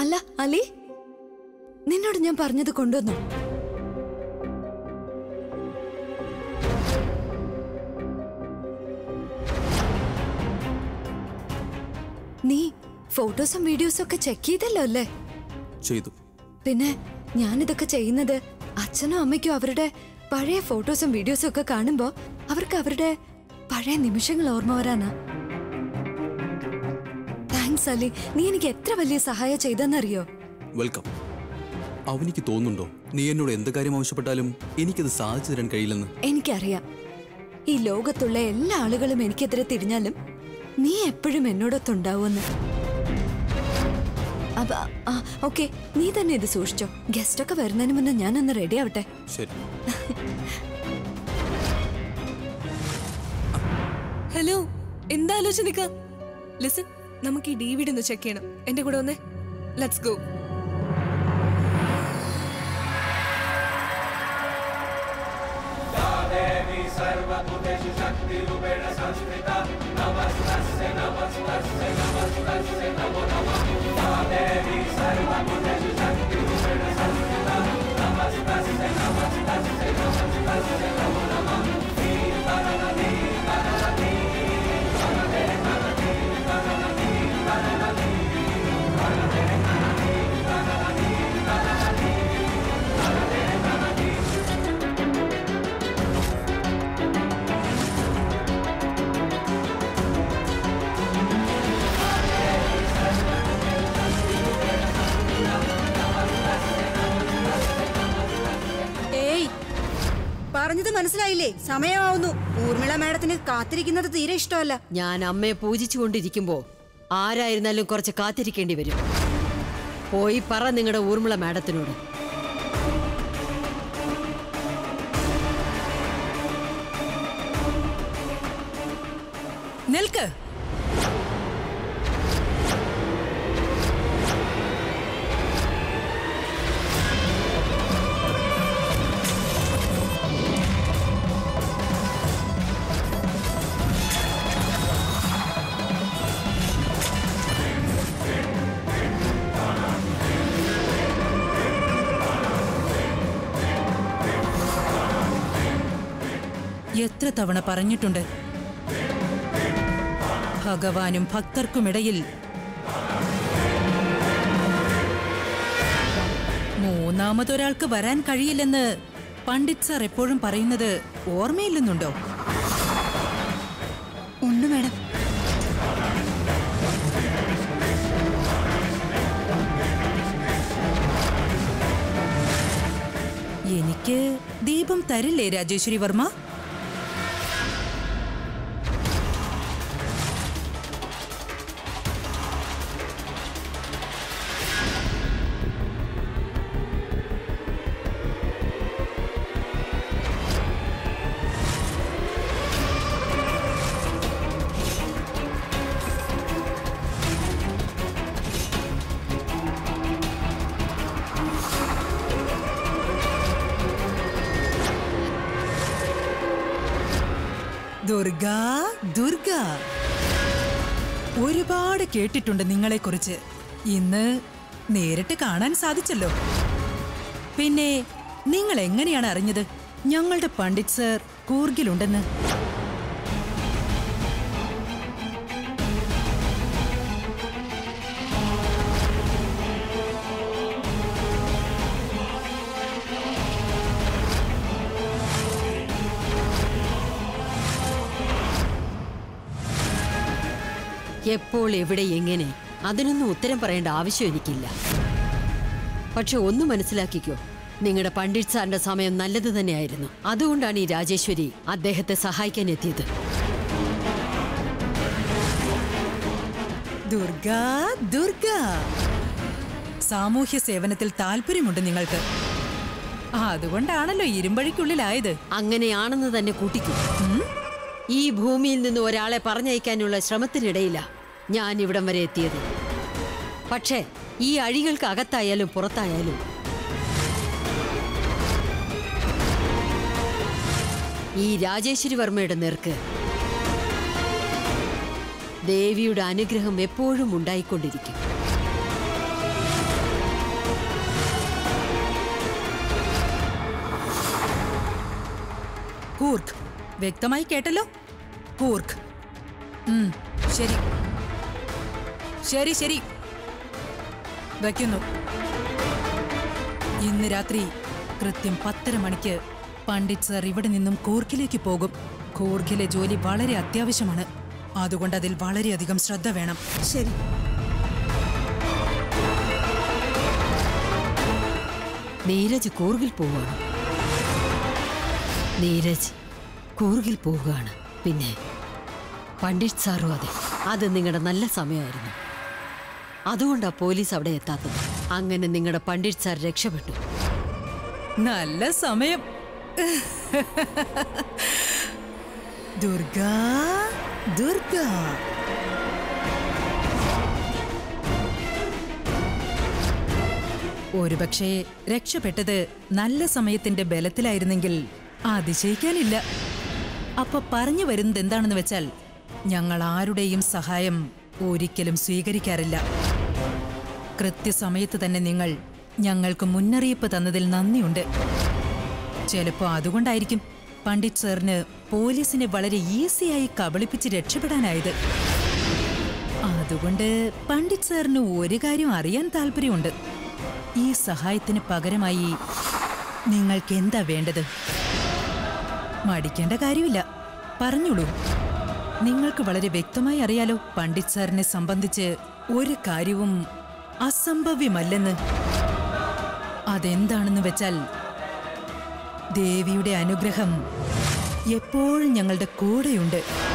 അല്ല അലി നിന്നോട് ഞാൻ പറഞ്ഞത് കൊണ്ടുവന്നു നീ ഫോട്ടോസും വീഡിയോസും ഒക്കെ ചെക്ക് ചെയ്തല്ലോ അല്ലേ ചെയ്തു പിന്നെ ഞാനിതൊക്കെ ചെയ്യുന്നത് അച്ഛനും അമ്മയ്ക്കും അവരുടെ പഴയ ഫോട്ടോസും വീഡിയോസും ഒക്കെ കാണുമ്പോ അവർക്ക് അവരുടെ പഴയ നിമിഷങ്ങൾ ഓർമ്മ വരാനാ താങ്ക്സ് അലി നീ എനിക്ക് എത്ര വലിയ സഹായം ചെയ്തെന്നറിയോ വെൽക്കം അവനിക്ക് തോന്നുന്നുണ്ടോ നീ എന്നോട് എന്ത് കാര്യം ആവശ്യപ്പെട്ടാലും എനിക്കത് സാധിച്ചു തരാൻ കഴിയില്ലെന്ന് എനിക്കറിയാം ഈ ലോകത്തുള്ള എല്ലാ ആളുകളും എനിക്കെതിരെ തിരിഞ്ഞാലും നീ എപ്പോഴും എന്നോടൊത്തുണ്ടാവുമെന്ന് അപ്പ ആ ഓക്കെ നീ തന്നെ ഇത് സൂക്ഷിച്ചോ ഗസ്റ്റ് ഒക്കെ വരുന്നതിന് മുന്നേ ഞാനൊന്ന് റെഡി ആവട്ടെ ശരി ഹലോ എന്താ ആലോചിച്ച് നിക്ക ലിസൺ നമുക്ക് ഈ ഡി വി ഡി ഒന്ന് ചെക്ക് ചെയ്യണം എന്റെ കൂടെ വന്നേ ലെറ്റ്സ് ഗോ ഏയ് പറഞ്ഞത് മനസ്സിലായില്ലേ സമയമാവുന്നു ഊർമിള മാഡത്തിന് കാത്തിരിക്കുന്നത് തീരെ ഇഷ്ടമല്ല ഞാൻ അമ്മയെ പൂജിച്ചുകൊണ്ടിരിക്കുമ്പോ ആരായിരുന്നാലും കുറച്ച് കാത്തിരിക്കേണ്ടി വരും പോയി പറ നിങ്ങളുടെ ഊർമിള മാഡത്തിനോട് നിൽക്ക് എത്ര തവണ പറഞ്ഞിട്ടുണ്ട് ഭഗവാനും ഭക്തർക്കുമിടയിൽ മൂന്നാമതൊരാൾക്ക് വരാൻ കഴിയില്ലെന്ന് പണ്ഡിറ്റ് സാർ എപ്പോഴും പറയുന്നത് ഓർമ്മയില്ലെന്നുണ്ടോ ഉണ്ട് മാഡം എനിക്ക് ദീപം തരില്ലേ രാജേശ്വരി വർമ്മ ദുർഗ ദുർഗ ഒരുപാട് കേട്ടിട്ടുണ്ട് നിങ്ങളെക്കുറിച്ച് ഇന്ന് നേരിട്ട് കാണാൻ സാധിച്ചല്ലോ പിന്നെ നിങ്ങൾ എങ്ങനെയാണ് അറിഞ്ഞത് ഞങ്ങളുടെ പണ്ഡിറ്റ് സർ കൂർഗിലുണ്ടെന്ന് എപ്പോൾ എവിടെ എങ്ങനെ അതിനൊന്നും ഉത്തരം പറയേണ്ട ആവശ്യം എനിക്കില്ല പക്ഷെ ഒന്ന് മനസ്സിലാക്കിക്കോ നിങ്ങളുടെ പണ്ഡിറ്റ് സാറിന്റെ സമയം നല്ലത് തന്നെയായിരുന്നു അതുകൊണ്ടാണ് ഈ രാജേശ്വരി അദ്ദേഹത്തെ സഹായിക്കാൻ എത്തിയത് ദുർഗ ദുർഗ സാമൂഹ്യ സേവനത്തിൽ താല്പര്യമുണ്ട് നിങ്ങൾക്ക് അതുകൊണ്ടാണല്ലോ ഇരുമ്പഴിക്കുള്ളിലായത് അങ്ങനെയാണെന്ന് തന്നെ കൂട്ടിക്കും ഈ ഭൂമിയിൽ നിന്ന് ഒരാളെ പറഞ്ഞയക്കാനുള്ള ശ്രമത്തിനിടയില ഞാൻ ഇവിടം വരെ എത്തിയത് പക്ഷേ ഈ അഴികൾക്ക് അകത്തായാലും പുറത്തായാലും ഈ രാജേശ്വരി വർമ്മയുടെ നേർക്ക് ദേവിയുടെ അനുഗ്രഹം എപ്പോഴും ഉണ്ടായിക്കൊണ്ടിരിക്കും കൂർക്ക് വ്യക്തമായി കേട്ടല്ലോ കൂർക്ക് ഉം, ശരി ശരി ശരി വയ്ക്കുന്നു ഇന്ന് രാത്രി കൃത്യം പത്തര മണിക്ക് പണ്ഡിറ്റ് സർ ഇവിടെ നിന്നും കൂർക്കിലേക്ക് പോകും കൂർക്കിലെ ജോലി വളരെ അത്യാവശ്യമാണ് അതുകൊണ്ട് അതിൽ വളരെയധികം ശ്രദ്ധ വേണം ശരി നീരജ് കൂർഗിൽ പോവുകയാണ് നീരജ് കൂർഗിൽ പോവുകയാണ് പിന്നെ പണ്ഡിറ്റ് സാറും അതെ അത് നിങ്ങളുടെ നല്ല സമയമായിരുന്നു അതുകൊണ്ടാ പോലീസ് അവിടെ എത്താത്തത് അങ്ങനെ നിങ്ങളുടെ പണ്ഡിറ്റ് സാർ രക്ഷപ്പെട്ടു നല്ല സമയം ദുർഗാ ദുർഗാ ഒരുപക്ഷെ രക്ഷപ്പെട്ടത് നല്ല സമയത്തിന്റെ ബലത്തിലായിരുന്നെങ്കിൽ അതിശയിക്കാനില്ല അപ്പൊ പറഞ്ഞു വരുന്നത് എന്താണെന്ന് വെച്ചാൽ ഞങ്ങൾ ആരുടെയും സഹായം ഒരിക്കലും സ്വീകരിക്കാറില്ല കൃത്യസമയത്ത് തന്നെ നിങ്ങൾ ഞങ്ങൾക്ക് മുന്നറിയിപ്പ് തന്നതിൽ നന്ദിയുണ്ട് ചിലപ്പോ അതുകൊണ്ടായിരിക്കും പണ്ഡിറ്റ് സാറിന് പോലീസിനെ വളരെ ഈസിയായി കബളിപ്പിച്ച് രക്ഷപ്പെടാനായത് അതുകൊണ്ട് പണ്ഡിറ്റ് സാറിന് ഒരു കാര്യം അറിയാൻ താല്പര്യമുണ്ട് ഈ സഹായത്തിന് പകരമായി നിങ്ങൾക്ക് എന്താ വേണ്ടത് മടിക്കേണ്ട കാര്യമില്ല പറഞ്ഞോളൂ നിങ്ങൾക്ക് വളരെ വ്യക്തമായി അറിയാലോ പണ്ഡിറ്റ് സാറിനെ സംബന്ധിച്ച് ഒരു കാര്യവും അസംഭവ്യമല്ലെന്ന് അതെന്താണെന്ന് വെച്ചാൽ ദേവിയുടെ അനുഗ്രഹം എപ്പോഴും ഞങ്ങളുടെ കൂടെയുണ്ട്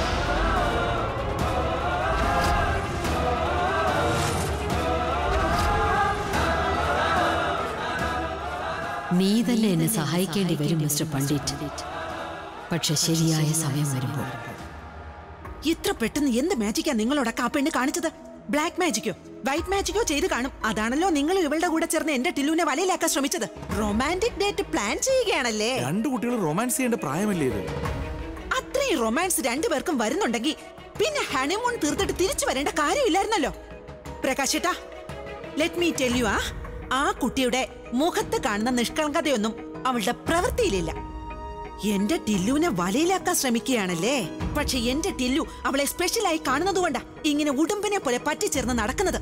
നീ തന്നെ എന്നെ സഹായിക്കേണ്ടി വരും മിസ്റ്റർ പണ്ഡിറ്റ് പക്ഷെ ശരിയായ സമയം വരുമ്പോൾ ഇത്ര പെട്ടെന്ന് എന്ത് മാജിക്കാ നിങ്ങളോടൊക്കെ ആ പെണ്ണ് കാണിച്ചത് ബ്ലാക്ക് മാജിക്കോ വൈറ്റ് മാജിക്കോ ചെയ്ത് കാണും അതാണല്ലോ നിങ്ങൾ ഇവളുടെ കൂടെ ചേർന്ന് എന്റെ ടില്ലുവിനെ വലയിലാക്കാൻ ശ്രമിച്ചത് റൊമാൻറ്റിക് ഡേറ്റ് പ്ലാൻ ചെയ്യുകയാണല്ലേ രണ്ടു കുട്ടികൾ റൊമാൻസ് ചെയ്യേണ്ട പ്രായമല്ലേ ഇത് അത്രയും റൊമാൻസ് രണ്ടുപേർക്കും വരുന്നുണ്ടെങ്കിൽ പിന്നെ ഹണിമൂൺ തീർത്തിട്ട് തിരിച്ചു വരേണ്ട കാര്യമില്ലായിരുന്നല്ലോ പ്രകാശേട്ടാ ലെറ്റ് മീ ടെൽ യു ആ ആ കുട്ടിയുടെ മുഖത്ത് കാണുന്ന നിഷ്കളങ്കതയൊന്നും അവളുടെ പ്രവൃത്തിയിലില്ല എന്റെ ടില്ലുവിനെ വലയിലാക്കാൻ ശ്രമിക്കുകയാണല്ലേ പക്ഷെ എന്റെ ടില്ലു അവളെ സ്പെഷ്യലായി കാണുന്നതുകൊണ്ടാ ഇങ്ങനെ ഉടുമ്പിനെ പോലെ പറ്റിച്ചേർന്ന് നടക്കുന്നത്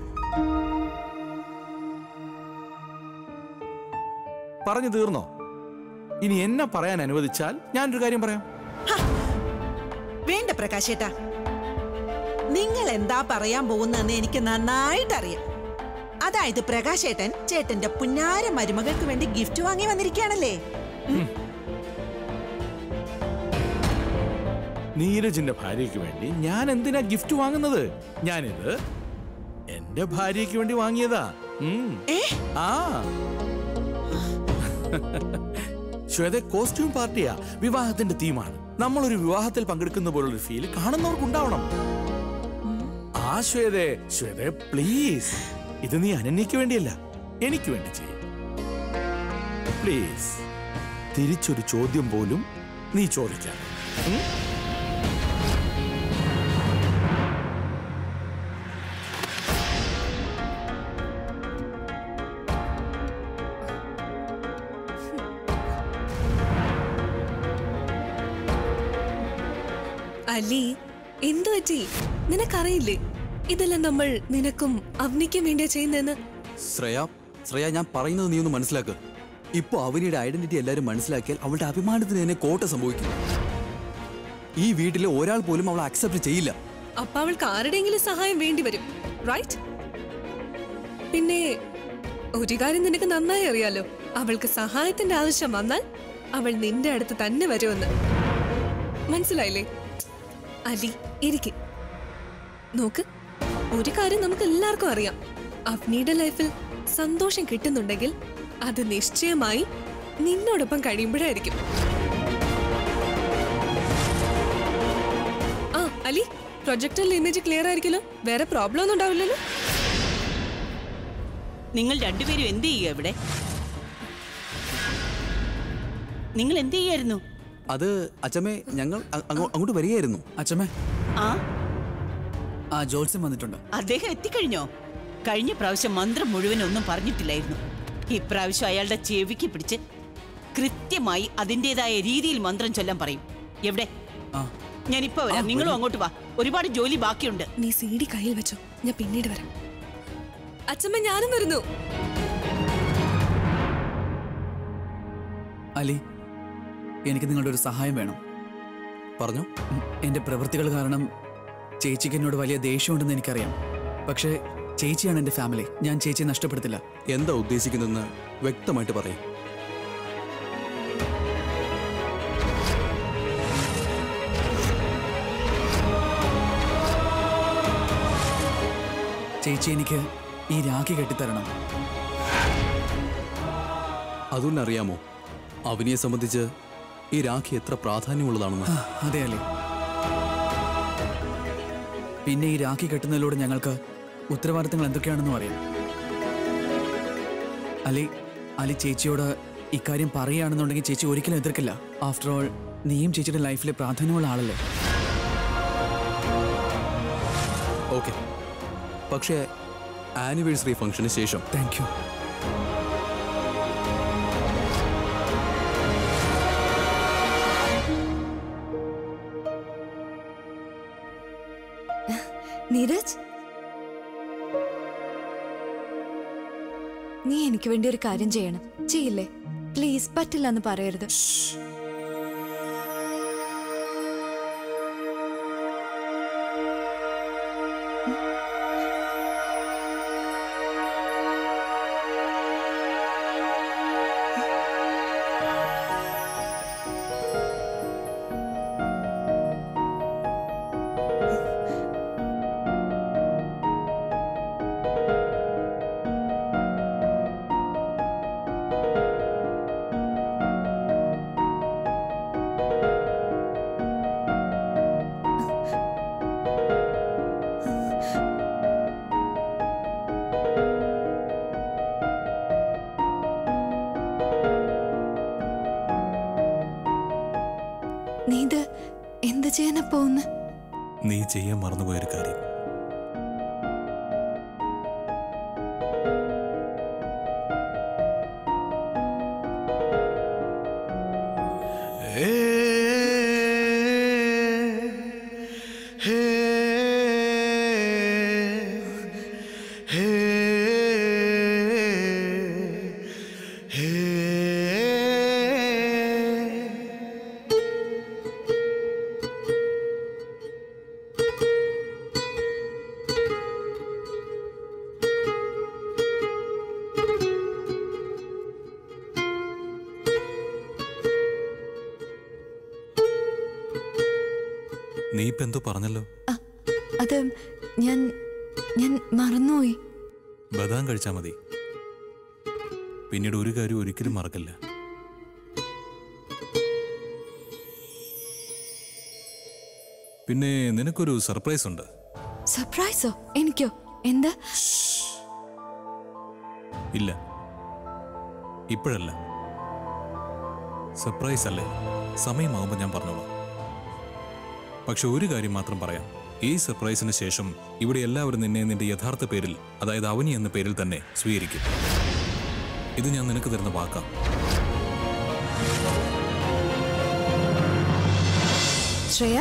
പറഞ്ഞു തീർന്നോ ഇനി എന്നെ പറയാൻ അനുവദിച്ചാൽ ഞാനൊരു കാര്യം പറയാം വേണ്ട പ്രകാശേട്ടാ നിങ്ങൾ എന്താ പറയാൻ പോകുന്നതെന്ന് എനിക്ക് നന്നായിട്ട് അറിയാം അതായത് പ്രകാശേട്ടൻ ചേട്ടന്റെ പുന്നാര മരുമകൾക്ക് വേണ്ടി ഗിഫ്റ്റ് വാങ്ങി വന്നിരിക്കുകയാണല്ലേ നീരജിന്റെ ഭാര്യയ്ക്ക് വേണ്ടി ഞാൻ എന്തിനാ ഗിഫ്റ്റ് വാങ്ങുന്നത് ഞാനിത് എന്റെ ഭാര്യയ്ക്ക് വേണ്ടി വാങ്ങിയതാ ഉം. ആ ശ്വേത കോസ്റ്റ്യൂം പാർട്ടിയാ വിവാഹത്തിന്റെ തീമാണ് നമ്മളൊരു വിവാഹത്തിൽ പങ്കെടുക്കുന്ന പോലുള്ള ഫീൽ കാണുന്നവർക്ക് ഉണ്ടാവണം ആ ശ്വേതേ ശ്വേതേ പ്ലീസ് ഇത് നീ അനന്യക്ക് വേണ്ടിയല്ല എനിക്ക് വേണ്ടി ചെയ്യും പ്ലീസ് തിരിച്ചൊരു ചോദ്യം പോലും നീ ചോദിക്കാം ഉം? അലി എന്തു പറ്റി നിനക്കറിയില്ലേ ഇതെല്ലാം നമ്മൾ നിനക്കും അവനിക്കും വേണ്ടിയാ ചെയ്യുന്നതെന്ന് ശ്രേയ ശ്രേയ ഞാൻ പറയുന്നത് നീ ഒന്ന് മനസ്സിലാക്ക് ഇപ്പൊ അവനിയുടെ ഐഡന്റിറ്റി എല്ലാരും മനസ്സിലാക്കിയാൽ അവളുടെ അഭിമാനത്തിന് തന്നെ കോട്ട സംഭവിക്കും ഈ വീട്ടിലെ ഒരാൾ പോലും അവളെ അക്സെപ്റ്റ് ചെയ്യില്ല അപ്പൊ അവൾക്ക് ആരുടെയെങ്കിലും സഹായം വേണ്ടി വരും റൈറ്റ് പിന്നെ ഒരു കാര്യം നിനക്ക് നന്നായി അറിയാലോ അവൾക്ക് സഹായത്തിന്റെ ആവശ്യം വന്നാൽ അവൾ നിന്റെ അടുത്ത് തന്നെ വരുമെന്ന് മനസ്സിലായില്ലേ അലി ഇരിക്ക് നോക്ക് ഒരു കാര്യം നമുക്ക് എല്ലാവർക്കും അറിയാം അവനിയുടെ ലൈഫിൽ സന്തോഷം കിട്ടുന്നുണ്ടെങ്കിൽ അത് നിശ്ചയമായി നിന്നോടൊപ്പം കഴിയുമ്പോഴായിരിക്കും ആ അലി പ്രൊജക്ടറിൽ ഇമേജ് ക്ലിയർ ആയിരിക്കല്ലോ വേറെ പ്രോബ്ലം ഒന്നും ഉണ്ടാവില്ലല്ലോ നിങ്ങൾ രണ്ടുപേരും എന്ത് ചെയ്യുക ഇവിടെ നിങ്ങൾ എന്ത് ചെയ്യായിരുന്നു അത് അച്ഛമ്മേ ഞങ്ങൾ അ- അങ്ങോ- അങ്ങോട്ട് വരികയായിരുന്നു അച്ഛമ്മേ ആ ആ ജോത്സ്യം വന്നിട്ടുണ്ട് അദ്ദേഹം എത്തിക്കഴിഞ്ഞോ കഴിഞ്ഞ പ്രാവശ്യം മന്ത്രം മുഴുവൻ ഒന്നും പറഞ്ഞിട്ടില്ലായിരുന്നു ഇപ്രാവശ്യം അയാളുടെ ചെവിക്ക് പിടിച്ച് കൃത്യമായി അതിൻ്റെതായ രീതിയിൽ മന്ത്രം ചൊല്ലാൻ പറയും എവിടെ ആ ഞാനിപ്പോ വരാം നിങ്ങളും അങ്ങോട്ട് വാ ഒരുപാട് ജോലി ബാക്കിയുണ്ട് നീ സി ഡി കയ്യിൽ വെച്ചോ ഞാൻ പിന്നീട് വരാം അച്ഛമ്മ ഞാനും വരുന്നു അലി എനിക്ക് നിങ്ങളുടെ ഒരു സഹായം വേണം പറഞ്ഞു ഉം, എന്റെ പ്രവൃത്തികൾ കാരണം ചേച്ചിക്ക് എന്നോട് വലിയ ദേഷ്യമുണ്ടെന്ന് എനിക്കറിയാം പക്ഷേ ചേച്ചിയാണ് എന്റെ ഫാമിലി ഞാൻ ചേച്ചിയെ നഷ്ടപ്പെടുത്തില്ല എന്താ ഉദ്ദേശിക്കുന്നതെന്ന് വ്യക്തമായിട്ട് പറയും ചേച്ചി എനിക്ക് ഈ രാഖി കെട്ടിത്തരണം അതുകൊണ്ട് അറിയാമോ അവനിയെ സംബന്ധിച്ച് ഈ രാഖി എത്ര പ്രാധാന്യമുള്ളതാണെന്ന് ആ, അതെ അലി പിന്നെ ഈ രാഖി കെട്ടുന്നതിലൂടെ ഞങ്ങൾക്ക് ഉത്തരവാദിത്തങ്ങൾ എന്തൊക്കെയാണെന്നും അറിയാം അലി അലി ചേച്ചിയോട് ഇക്കാര്യം പറയുകയാണെന്നുണ്ടെങ്കിൽ ചേച്ചി ഒരിക്കലും എതിർക്കില്ല ആഫ്റ്റർ ഓൾ നീയും ചേച്ചിയുടെ ലൈഫിലെ പ്രാധാന്യമുള്ള ആളല്ലേ ഓക്കെ പക്ഷേ ആനിവേഴ്സറി ഫംഗ്ഷന് ശേഷം താങ്ക് യു നീരജ് നീ എനിക്ക് വേണ്ടി ഒരു കാര്യം ചെയ്യണം ചെയ്യില്ലേ പ്ലീസ് പറ്റില്ല എന്ന് പറയരുത് നീ ഇത് എന്ത് ചെയ്യാനാ പോകുന്ന നീ ചെയ്യാൻ മറന്നുപോയൊരു കാര്യം നീ ഇപ്പൊ എന്തോ പറഞ്ഞല്ലോ ആ, അത് ഞാൻ ഞാൻ മറന്നുപോയി ബദാം കഴിച്ചാ മതി പിന്നീട് ഒരു കാര്യം ഒരിക്കലും മറക്കില്ല പിന്നെ നിനക്കൊരു സർപ്രൈസ് ഉണ്ട് സർപ്രൈസോ എനിക്കോ എന്താ ഇല്ല ഇപ്പോഴല്ല സർപ്രൈസ് അല്ലേ സമയമാകുമ്പോൾ ഞാൻ പറഞ്ഞോളാം പക്ഷെ ഒരു കാര്യം മാത്രം പറയാം ഈ സർപ്രൈസിന് ശേഷം ഇവിടെ എല്ലാവരും നിന്നെ നിന്റെ യഥാർത്ഥ പേരിൽ അതായത് അവനി എന്ന പേരിൽ തന്നെ സ്വീകരിക്കും ഇത് ഞാൻ നിനക്ക് തരുന്ന വാക്കാം ശ്രേയ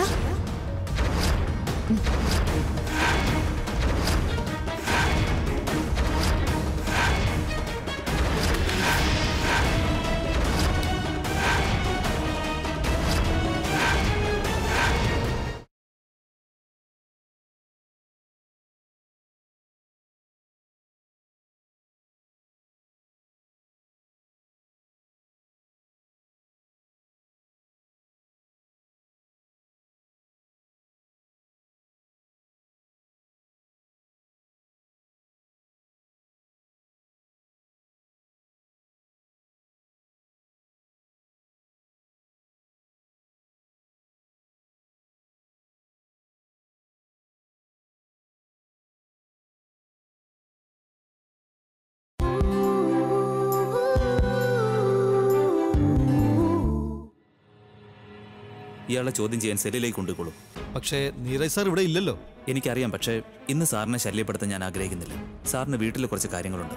ഇയാളെ ചോദ്യം ചെയ്യാൻ സെല്ലിലേക്ക് കൊണ്ടുപോകുള്ളൂ പക്ഷേ നീരജ് സാർ ഇവിടെ ഇല്ലല്ലോ എനിക്കറിയാം പക്ഷേ ഇന്ന് സാറിനെ ശല്യപ്പെടുത്താൻ ഞാൻ ആഗ്രഹിക്കുന്നില്ല സാറിന് വീട്ടിൽ കുറച്ച് കാര്യങ്ങളുണ്ട്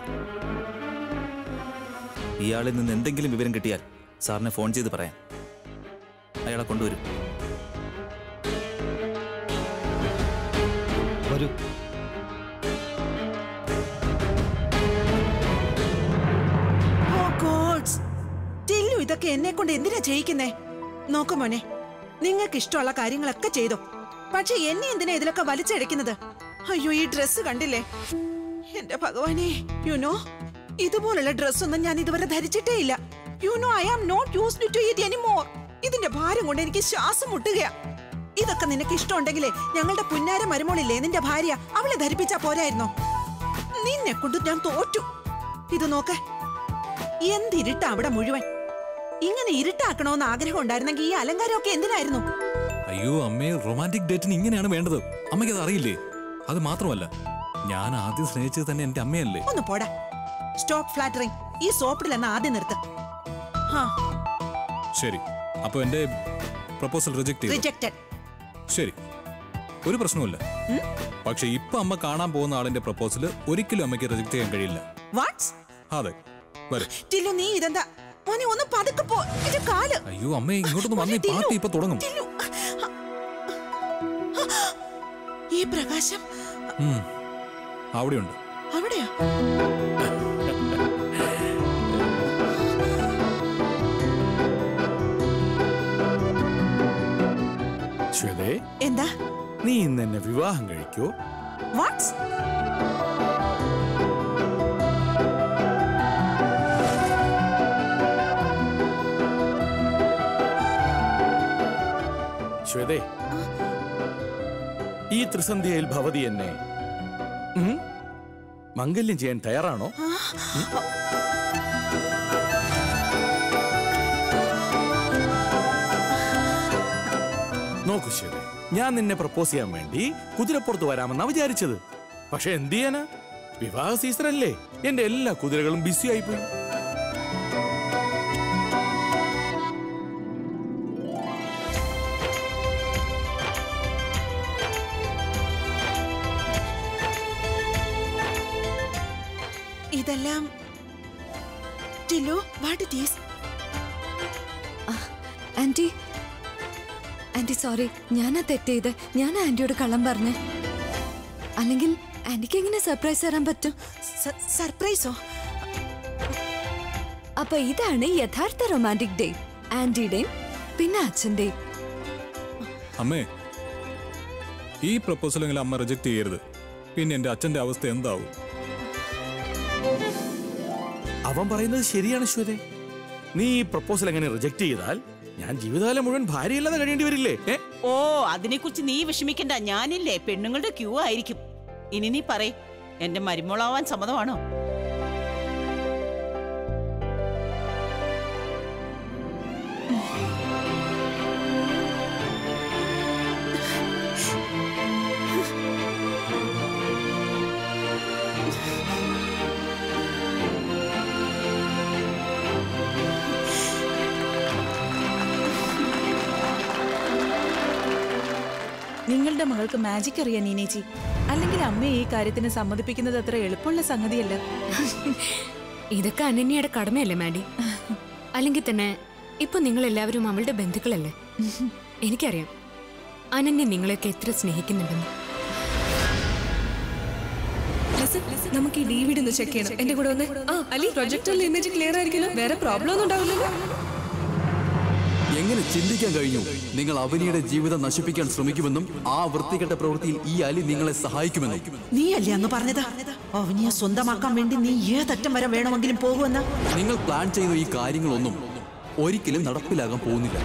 ഇയാളിൽ നിന്ന് എന്തെങ്കിലും വിവരം കിട്ടിയാൽ സാറിനെ ഫോൺ ചെയ്ത് പറയാം അയാളെ കൊണ്ടുവരും വരൂ ഓ ഗോഡ്സ് ടില്ലു ഇതൊക്കെ എന്നെ കൊണ്ട് എന്തിനാ ചെയ്യിക്കുന്നേ നോക്കു മോനെ നിങ്ങൾക്ക് ഇഷ്ടമുള്ള കാര്യങ്ങളൊക്കെ ചെയ്തോ പക്ഷെ എന്നെ എന്തിനാ ഇതിലൊക്കെ വലിച്ചഴക്കുന്നത് അയ്യോ ഈ ഡ്രസ്സ് കണ്ടില്ലേ എന്റെ ഭഗവാനെ യു നോ ഇതുപോലുള്ള ഡ്രസ്സൊന്നും ഞാൻ ഇതുവരെ ധരിച്ചിട്ടേ ഇല്ല you know I am not used to it anymore ഇതിന്റെ ഭാരം കൊണ്ട് എനിക്ക് ശ്വാസം മുട്ടുകയാ ഇതൊക്കെ നിനക്ക് ഇഷ്ടമുണ്ടെങ്കിലേ ഞങ്ങളുടെ പുന്നാര മരുമോളില്ലേ നിന്റെ ഭാര്യ അവളെ ധരിപ്പിച്ചാ പോരായിരുന്നോ നിന്നെ കൊണ്ട് ഞാൻ തോറ്റു ഇത് നോക്ക് എന്തിരുട്ട അവിടെ മുഴുവൻ ഇങ്ങനെ ഇരുട്ടാക്കണോന്ന് ആഗ്രഹം ഉണ്ടായിരുന്നെങ്കിൽ ഈ അലങ്കാരമൊക്കെ എന്തിനായിരുന്നു അയ്യോ അമ്മേ റൊമാൻറ്റിക് ഡേറ്റിന് ഇങ്ങനെയാണ് വേണ്ടത് അമ്മയ്ക്ക് അത് അറിയില്ലേ അത് മാത്രമല്ല ഞാൻ ആദ്യം സ്നേഹിച്ചത് തന്നെ എന്റെ അമ്മയല്ലേ ഒന്ന് പോടാ സ്റ്റോപ്പ് ഫ്ലാറ്ററിങ് ഈ സോപ്പിടിൽ എന്ന ആദ്യം നിർത്ത് ഹാ ശരി അപ്പൊ എന്റെ പ്രപ്പോസൽ റിജക്ട് ചെയ്തു റിജക്റ്റഡ് ശരി ഒരു പ്രശ്നവുമില്ല പക്ഷെ ഇപ്പൊ അമ്മ കാണാൻ പോകുന്ന ആളിന്റെ പ്രപ്പോസൽ ഒരിക്കലും അമ്മയ്ക്ക് റിജക്ട് ചെയ്യാൻ കഴിയില്ല വാട്ട്സ് അതെ വരും ടില്ലു നീ ഇതെന്താ മോനെ ഒന്ന് പതുക്കെ പോ എന്റെ കാല് അയ്യോ അമ്മ ഇങ്ങോട്ടൊന്ന് വന്നേ പാർട്ടി ഇപ്പൊ തുടങ്ങും ടില്ലു ഈ പ്രകാശം ഉം. അവിടെയുണ്ട് അവിടെയാ ശ്വേതേ എന്താ നീ ഇന്ന് എന്നെ വിവാഹം കഴിക്കോ വാട്ട്സ് ശ്വേതേ ഈ ത്രിസന്ധ്യയിൽ ഭവതി എന്നെ ഉം, മംഗല്യം ചെയ്യാൻ തയ്യാറാണോ നോക്കൂ ശ്വേതേ ഞാൻ നിന്നെ പ്രപ്പോസ് ചെയ്യാൻ വേണ്ടി കുതിരപ്പുറത്ത് വരാമെന്നാ വിചാരിച്ചത് പക്ഷെ എന്ത് ചെയ്യാനാ വിവാഹ സീസൺ അല്ലേ എന്റെ എല്ലാ കുതിരകളും ബിസി ആയിപ്പോയി ഇതെല്ലാം Tillu what it is auntie auntie sorry ഞാനാ തെറ്റ് ചെയ്ത് ഞാൻ ആന്റിയോട് കള്ളം പറഞ്ഞേ അല്ലെങ്കിൽ ആന്റിക്ക് എങ്ങനെ സർപ്രൈസ് തരാൻ പറ്റും സർപ്രൈസോ അപ്പൊ ഇതാണ് യഥാർത്ഥ റൊമാൻറ്റിക് ഡേ ആന്റിയുടെയും പിന്നെ അച്ഛന്റെയും അമ്മേ ഈ പ്രപ്പോസലെങ്കിലും അമ്മ റിജക്ട് ചെയ്യരുത് പിന്നെ എന്റെ അച്ഛന്റെ അവസ്ഥ എന്താവും അവൻ പറയുന്നത് ശരിയാണ് ശ്വേതേ നീ ഈ പ്രപ്പോസൽ എങ്ങനെ റിജക്ട് ചെയ്താൽ ഞാൻ ജീവിതകാലം മുഴുവൻ ഭാര്യയില്ലാതെ കഴിയേണ്ടി വരില്ലേ ഏ ഓ അതിനെക്കുറിച്ച് നീ വിഷമിക്കണ്ട ഞാനില്ലേ പെണ്ണുങ്ങളുടെ ക്യൂ ആയിരിക്കും ഇനി നീ പറയ് എന്റെ മരുമോളാവാൻ സമ്മതമാണോ നിങ്ങളുടെ മകൾക്ക് മാജിക് അറിയാൻ നീനേച്ചി അല്ലെങ്കിൽ അമ്മയെ ഈ കാര്യത്തിന് സമ്മതിപ്പിക്കുന്നത് അത്ര എളുപ്പമുള്ള സംഗതിയല്ല ഇതൊക്കെ അനന്യയുടെ കടമയല്ലേ മാഡി അല്ലെങ്കിൽ തന്നെ ഇപ്പൊ നിങ്ങൾ എല്ലാവരും അവളുടെ ബന്ധുക്കളല്ലേ എനിക്കറിയാം അനന്യ നിങ്ങളെയൊക്കെ എത്ര സ്നേഹിക്കുന്നുണ്ടെന്ന് ലിസൺ, ലിസൺ, നമുക്ക് ഈ ഡി വി ഡി ഒന്ന് ചെക്ക് ചെയ്യണം എന്റെ കൂടെ ഒന്ന് ആ അലി പ്രൊജക്ടറിൽ ഇമേജ് ക്ലിയർ ആയിരിക്കുമല്ലോ വേറെ പ്രോബ്ലം ഒന്നും ഉണ്ടാവില്ലല്ലോ എങ്ങനെ ചിന്തിക്കാൻ കഴിഞ്ഞു നിങ്ങൾ അവനിയുടെ ജീവിതം നശിപ്പിക്കാൻ ശ്രമിക്കുമെന്നും ആ വൃത്തികെട്ട പ്രവൃത്തിയിൽ ഈ അലി നിങ്ങളെ സഹായിക്കുമെന്നും നീ അല്ലേ അന്ന് പറഞ്ഞത് അവനിയെ സ്വന്തമാക്കാൻ വേണ്ടി നീ ഏതറ്റം വരെ വേണമെങ്കിലും പോകുമെന്ന് നിങ്ങൾ പ്ലാൻ ചെയ്യുന്ന ഈ കാര്യങ്ങളൊന്നും ഒരിക്കലും നടപ്പിലാകാൻ പോകുന്നില്ല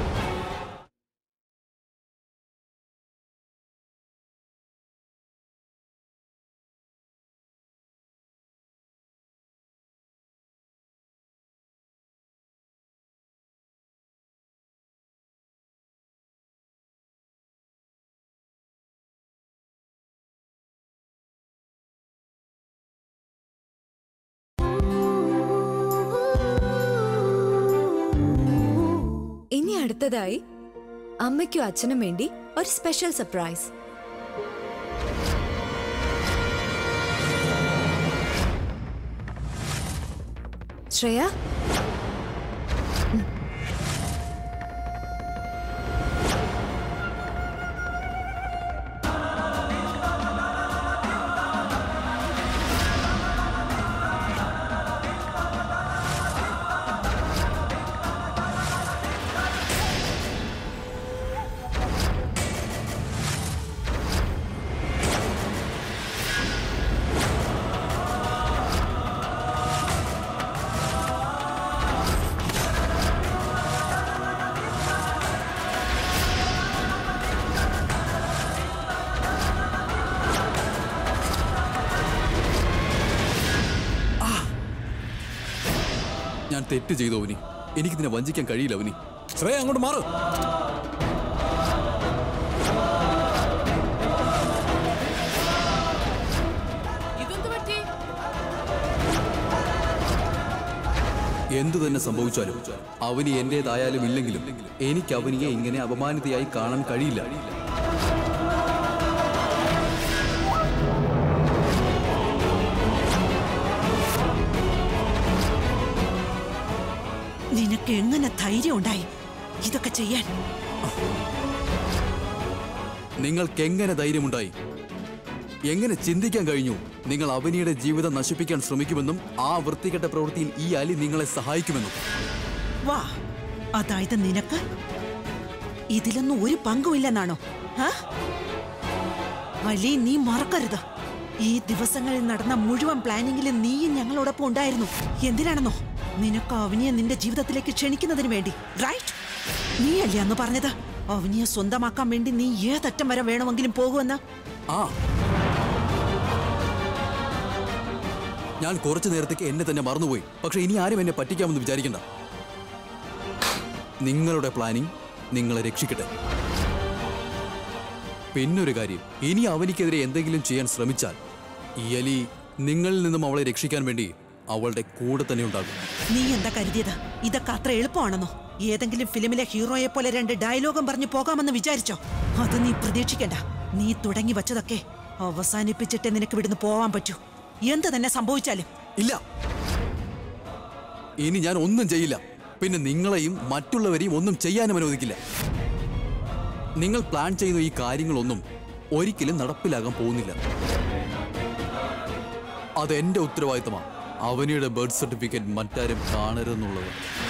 ഇനി അടുത്തതായി അമ്മയ്ക്കും അച്ഛനും വേണ്ടി ഒരു സ്പെഷ്യൽ സർപ്രൈസ് ശ്രേയ ഞാൻ തെറ്റ് ചെയ്തു അവനി എനിക്ക് നിന്നെ വഞ്ചിക്കാൻ കഴിയില്ല അവനി ശ്രേയ അങ്ങോട്ട് മാറ് എന്തു തന്നെ സംഭവിച്ചാലും അവനി എന്റേതായാലും ഇല്ലെങ്കിലും എനിക്ക് അവനിയെ ഇങ്ങനെ അപമാനിതയായി കാണാൻ കഴിയില്ല നിനക്ക് എങ്ങനെ ധൈര്യം ഉണ്ടായി ഇതൊക്കെ ചെയ്യാൻ നിങ്ങൾക്ക് എങ്ങനെ ധൈര്യമുണ്ടായി എങ്ങനെ ചിന്തിക്കാൻ കഴിഞ്ഞു നിങ്ങൾ അവനിയുടെ ജീവിതം നശിപ്പിക്കാൻ ശ്രമിക്കുമെന്നും ആ വൃത്തികെട്ട പ്രവൃത്തിയിൽ ഈ അലി നിങ്ങളെ സഹായിക്കുമെന്നും വാ അതായത് നിനക്ക് ഇതിലൊന്നും ഒരു പങ്കുമില്ലെന്നാണോ ആ? അലി നീ മറക്കരുത് ഈ ദിവസങ്ങളിൽ നടന്ന മുഴുവൻ പ്ലാനിങ്ങിലും നീയും ഞങ്ങളോടൊപ്പം ഉണ്ടായിരുന്നു എന്തിനാണെന്നോ നിനക്ക് അവനിയെ നിന്റെ ജീവിതത്തിലേക്ക് ക്ഷണിക്കുന്നതിന് വേണ്ടി റൈറ്റ് നീയല്ലേ അന്ന് പറഞ്ഞത് അവനിയെ സ്വന്തമാക്കാൻ വേണ്ടി നീ ഏതറ്റം വരെ വേണമെങ്കിലും പോകുമെന്ന് ആ ഞാൻ കുറച്ചു നേരത്തേക്ക് എന്നെ തന്നെ മറന്നുപോയി പക്ഷെ ഇനി ആരും എന്നെ പറ്റിക്കാമെന്ന് വിചാരിക്കണ്ട നിങ്ങളുടെ പ്ലാനിങ് നിങ്ങളെ രക്ഷിക്കട്ടെ പിന്നൊരു കാര്യം ഇനി അവനിക്കെതിരെ എന്തെങ്കിലും ചെയ്യാൻ ശ്രമിച്ചാൽ ഈ അലി നിങ്ങളിൽ നിന്നും അവളെ രക്ഷിക്കാൻ വേണ്ടി അവളുടെ കൂടെ തന്നെ ഉണ്ടാകും നീ എന്താ കരുതിയത് ഇതൊക്കെ അത്ര എളുപ്പമാണെന്നോ ഏതെങ്കിലും ഫിലിമിലെ ഹീറോയെ പോലെ രണ്ട് ഡയലോഗും പറഞ്ഞു പോകാമെന്ന് വിചാരിച്ചോ അത് നീ പ്രതീക്ഷിക്കണ്ട നീ തുടങ്ങി വച്ചതൊക്കെ അവസാനിപ്പിച്ചിട്ടേ നിനക്ക് ഇവിടുന്ന് പോവാൻ പറ്റൂ എന്ത് തന്നെ സംഭവിച്ചാലും ഇല്ല ഇനി ഞാൻ ഒന്നും ചെയ്യില്ല പിന്നെ നിങ്ങളെയും മറ്റുള്ളവരെയും ഒന്നും ചെയ്യാനും അനുവദിക്കില്ല നിങ്ങൾ പ്ലാൻ ചെയ്യുന്ന ഈ കാര്യങ്ങളൊന്നും ഒരിക്കലും നടപ്പിലാകാൻ പോകുന്നില്ല അത് എന്റെ ഉത്തരവാദിത്തമാണ് അവനിയുടെ ബർത്ത് സർട്ടിഫിക്കറ്റ് മറ്റാരും കാണരുതെന്നുള്ളത്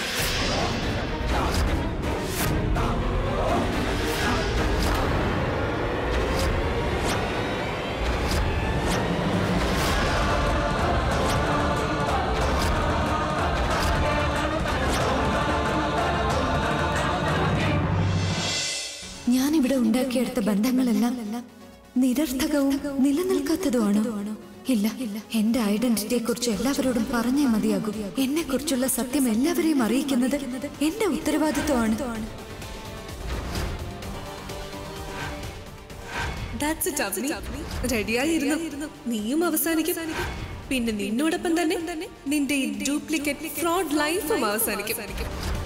ഞാനിവിടെ ഉണ്ടാക്കിയെടുത്ത ബന്ധങ്ങളെല്ലാം നിരർത്ഥകവും നിലനിൽക്കാത്തതുമാണോ ഇല്ല എന്റെ ഐഡന്റിറ്റിയെ കുറിച്ച് എല്ലാവരോടും പറഞ്ഞേ മതിയാകും എന്നെ കുറിച്ചുള്ള സത്യം എല്ലാവരെയും അറിയിക്കുന്നത് എന്റെ ഉത്തരവാദിത്വമാണ് That's it, അവനി. റെഡിയായിരുന്നു നീയും അവസാനിക്കും പിന്നെ നിന്നോടൊപ്പം തന്നെ നിന്റെ ഈ ഡ്യൂപ്ലിക്കേറ്റ് ഫ്രോഡ് ലൈഫും അവസാനിക്കും